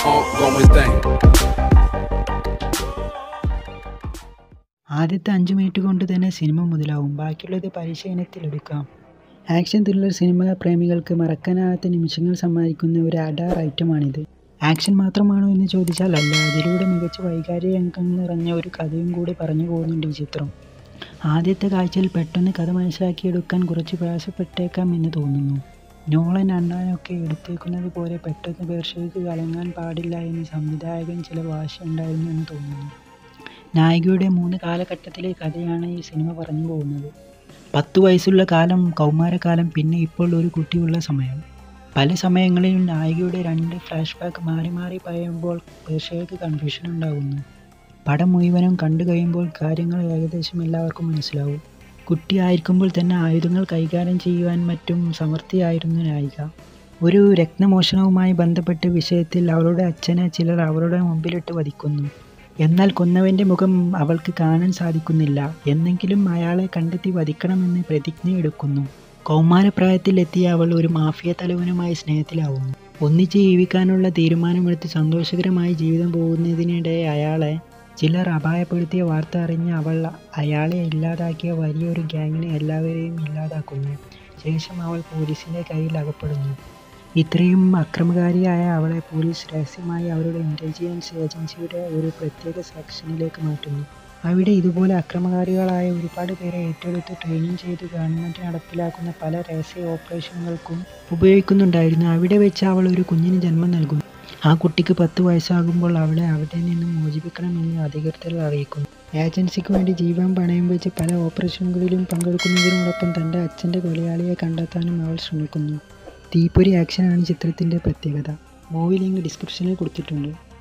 ongoing thing. ആദ്യത്തെ അഞ്ച് minute കൊണ്ട് തന്നെ സിനിമ മുതലാവും ബാക്കിയുള്ളത് പരിശീലനത്തിലെടുക്കാം ആക്ഷൻ ത്രില്ലർ സിനിമ പ്രേമികൾക്ക് മറക്കാനാകാത്ത നിമിഷങ്ങൾ സമ്മാനിക്കുന്ന ഒരു അഡാർ ഐറ്റമാണിത് ആക്ഷൻ മാത്രമാണോ എന്ന് ചോദിച്ചാൽ അല്ല അതിലൂടെ മികച്ച വൈകാരിക രംഗം നിറഞ്ഞ ഒരു കഥയും കൂടി പറഞ്ഞു പോകുന്നുണ്ട് ഈ ചിത്രം ആദ്യത്തെ കാഴ്ചയിൽ പെട്ടെന്ന് കഥ മനസ്സിലാക്കിയെടുക്കാൻ കുറച്ച് പ്രയാസപ്പെട്ടേക്കാം എന്ന് തോന്നുന്നു നോളൻ അണ്ണാനൊക്കെ എടുത്തേക്കുന്നത് പോലെ പെട്ടെന്ന് പേർഷയ്ക്ക് കലങ്ങാൻ പാടില്ല എന്ന് സംവിധായകൻ ചില വാശിയുണ്ടായിരുന്നു എന്ന് തോന്നുന്നു നായികയുടെ മൂന്ന് കാലഘട്ടത്തിലെ കഥയാണ് ഈ സിനിമ പറഞ്ഞു പോകുന്നത് പത്ത് വയസ്സുള്ള കാലം കൗമാരകാലം പിന്നെ ഇപ്പോൾ ഒരു കുട്ടിയുള്ള സമയം പല സമയങ്ങളിലും നായികയുടെ രണ്ട് ഫ്ലാഷ് ബാക്ക് മാറി മാറി പറയുമ്പോൾ പേർഷയ്ക്ക് കൺഫ്യൂഷൻ ഉണ്ടാകുന്നു പടം മുഴുവനും കണ്ടു കഴിയുമ്പോൾ കാര്യങ്ങൾ ഏകദേശം എല്ലാവർക്കും മനസ്സിലാവും കുട്ടിയായിരിക്കുമ്പോൾ തന്നെ ആയുധങ്ങൾ കൈകാര്യം ചെയ്യുവാൻ മറ്റും സമർത്ഥിയായിരുന്നു നായിക ഒരു രത്നമോഷണവുമായി ബന്ധപ്പെട്ട വിഷയത്തിൽ അവളുടെ അച്ഛനെ ചിലർ അവളുടെ മുമ്പിലിട്ട് വധിക്കുന്നു എന്നാൽ കൊന്നവൻ്റെ മുഖം അവൾക്ക് കാണാൻ സാധിക്കുന്നില്ല എന്നെങ്കിലും അയാളെ കണ്ടെത്തി വധിക്കണമെന്ന് പ്രതിജ്ഞയെടുക്കുന്നു കൗമാരപ്രായത്തിലെത്തിയ അവൾ ഒരു മാഫിയ തലവനുമായി സ്നേഹത്തിലാവുന്നു ഒന്നിച്ച് ജീവിക്കാനുള്ള തീരുമാനമെടുത്ത് സന്തോഷകരമായി ജീവിതം പോകുന്നതിനിടെ അയാളെ ചിലർ അപായപ്പെടുത്തിയ വാർത്ത അറിഞ്ഞ് അവൾ അയാളെ ഇല്ലാതാക്കിയ വലിയൊരു ഗ്യാങ്ങിനെ എല്ലാവരെയും ഇല്ലാതാക്കുന്നു ശേഷം അവൾ പോലീസിൻ്റെ കയ്യിൽ അകപ്പെടുന്നു ഇത്രയും അക്രമകാരിയായ അവളെ പോലീസ് രഹസ്യമായി അവരുടെ ഇൻ്റലിജൻസ് ഏജൻസിയുടെ ഒരു പ്രത്യേക സെക്ഷനിലേക്ക് മാറ്റുന്നു അവിടെ ഇതുപോലെ അക്രമകാരികളായ ഒരുപാട് പേരെ ഏറ്റെടുത്ത് ട്രെയിനിങ് ചെയ്ത് ഗവൺമെൻറ് നടപ്പിലാക്കുന്ന പല രഹസ്യ ഓപ്പറേഷനുകൾക്കും ഉപയോഗിക്കുന്നുണ്ടായിരുന്നു അവിടെ വെച്ച് അവൾ ഒരു കുഞ്ഞിന് ജന്മം നൽകുന്നു ആ കുട്ടിക്ക് പത്ത് വയസ്സാകുമ്പോൾ അവളെ അവിടെ നിന്നും മോചിപ്പിക്കണമെന്ന് അധികൃതർ അറിയിക്കുന്നു ഏജൻസിക്ക് വേണ്ടി ജീവൻ പണയം വെച്ച് പല ഓപ്പറേഷനുകളിലും പങ്കെടുക്കുന്നതിനോടൊപ്പം തൻ്റെ അച്ഛൻ്റെ കൊലയാളിയെ കണ്ടെത്താനും അവൾ ശ്രമിക്കുന്നു തീപ്പൊരി ആക്ഷനാണ് ചിത്രത്തിൻ്റെ പ്രത്യേകത മൂവി ലിങ്ക് ഡിസ്ക്രിപ്ഷനിൽ കൊടുത്തിട്ടുണ്ട്